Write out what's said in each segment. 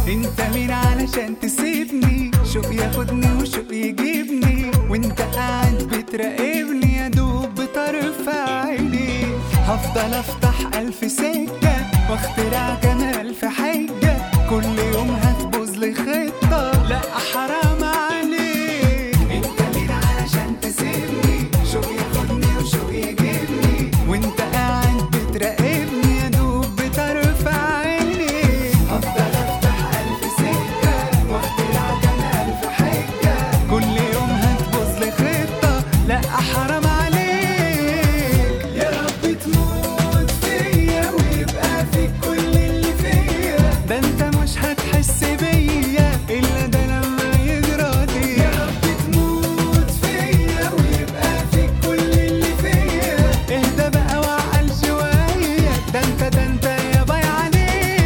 انت مين علشان تسيبني شوق ياخدني وشوق يجيبني وانت قاعد بتراقبني يا دوب بطرف عيني هفضل افتح الف سكة واخترع كام الف حجة كل يوم هتبوظ لي خطة لا حرام عليك انت مين علشان تسيبني شوق ياخدني وشوق يجيبني وانت قاعد بتراقبني يا دوب بطرف عيني هفضل افتح الف سكة واخترع كام الف حجة كل يوم هتبوظ لي خطة لا حرام عليك يا رب تموت فيا ويبقى فيك كل اللي فيا ده انت مش هتحس بيا الا ده لما يجرالي يا رب تموت فيا ويبقى فيك كل اللي فيا اهدى بقى وعقل شوية ده انت ده انت يا باي عليك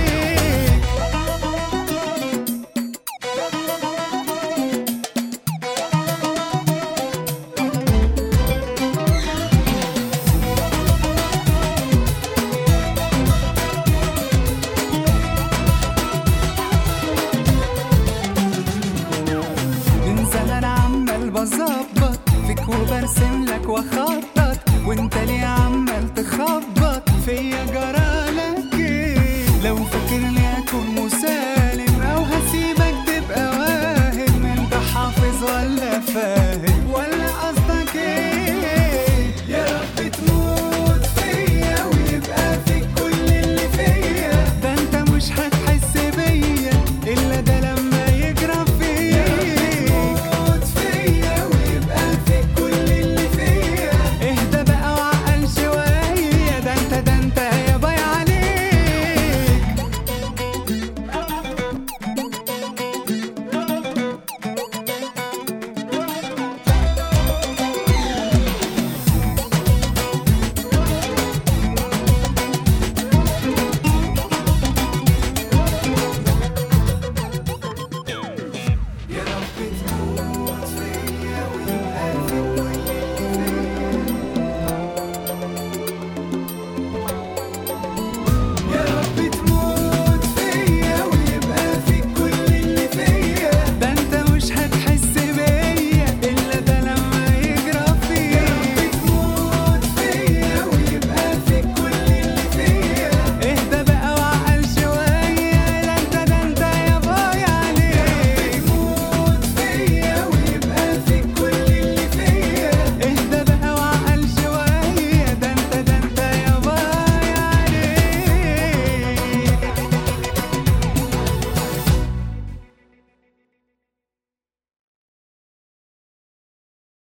من زمان عمال بظبط فيك وبرسم لك واخطط وانت ليه عمال تخبط فيا جرالك ايه لو فاكرني اكون